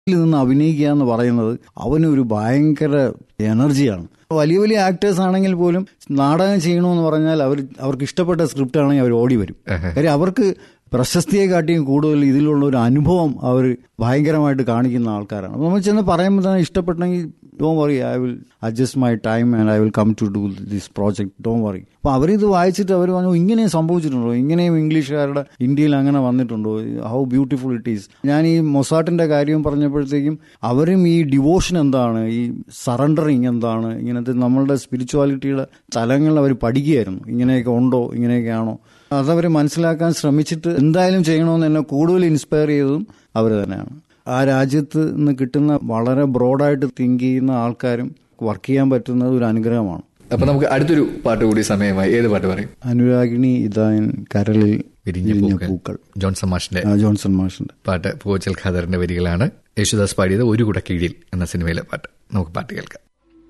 നിന്ന് അഭിനയിക്കുക എന്ന് പറയുന്നത് അവനൊരു ഭയങ്കര എനർജിയാണ് വലിയ വലിയ ആക്ടേഴ്സ് ആണെങ്കിൽ പോലും നാടകം ചെയ്യണമെന്ന് പറഞ്ഞാൽ അവർ അവർക്ക് ഇഷ്ടപ്പെട്ട സ്ക്രിപ്റ്റ് ആണെങ്കിൽ അവർ ഓടി വരും കാര്യം അവർക്ക് പ്രശസ്തിയെ കാട്ടിയും കൂടുതൽ ഇതിലുള്ള ഒരു അനുഭവം അവർ ഭയങ്കരമായിട്ട് കാണിക്കുന്ന ആൾക്കാരാണ് അപ്പോൾ നമ്മൾ ചെന്ന് പറയുമ്പോൾ തന്നെ ഇഷ്ടപ്പെട്ടെങ്കിൽ ഡോ worry I will adjust my time and I will come to do this project Dr worry അപ്പോൾ അവരിത് വായിച്ചിട്ട് അവർ പറഞ്ഞു ഇങ്ങനെയും സംഭവിച്ചിട്ടുണ്ടോ ഇങ്ങനെയും ഇംഗ്ലീഷുകാരുടെ ഇന്ത്യയിൽ അങ്ങനെ വന്നിട്ടുണ്ടോ ഹൗ ബ്യൂട്ടിഫുൾ ഇറ്റ് ഈസ് ഞാൻ ഈ മൊസാട്ടിന്റെ കാര്യം പറഞ്ഞപ്പോഴത്തേക്കും അവരും ഈ ഡിവോഷൻ എന്താണ് ഈ സറണ്ടറിങ് എന്താണ് ഇങ്ങനത്തെ നമ്മളുടെ സ്പിരിച്വാലിറ്റിയുടെ തലങ്ങൾ അവർ പഠിക്കുകയായിരുന്നു ഇങ്ങനെയൊക്കെ ഉണ്ടോ ഇങ്ങനെയൊക്കെയാണോ അതവർ മനസ്സിലാക്കാൻ ശ്രമിച്ചിട്ട് എന്തായാലും ചെയ്യണമെന്ന് എന്നെ കൂടുതൽ ഇൻസ്പയർ ചെയ്തതും അവർ തന്നെയാണ് ആ രാജ്യത്ത് നിന്ന് കിട്ടുന്ന വളരെ ബ്രോഡായിട്ട് തിങ്ക് ചെയ്യുന്ന ആൾക്കാരും വർക്ക് ചെയ്യാൻ പറ്റുന്നത് ഒരു അനുഗ്രഹമാണ് അപ്പൊ നമുക്ക് അടുത്തൊരു പാട്ട് കൂടി സമയമായി ഏത് പാട്ട് പറയും അനുരാഗിണി ഇതായൻ കരളിൽ വിരിഞ്ഞ വിരിഞ്ഞ പൂക്കൾ പൂക്കൾ ജോൺസൺ മാഷിന്റെ ആ, ജോൺസൺ മാഷിന്റെ പാട്ട് പൂച്ചൽ ഖാദറിന്റെ വരികളാണ് യേശുദാസ് പാടിയത് ഒരു കുട കീഴിൽ എന്ന സിനിമയിലെ പാട്ട് നമുക്ക് പാട്ട് കേൾക്കാം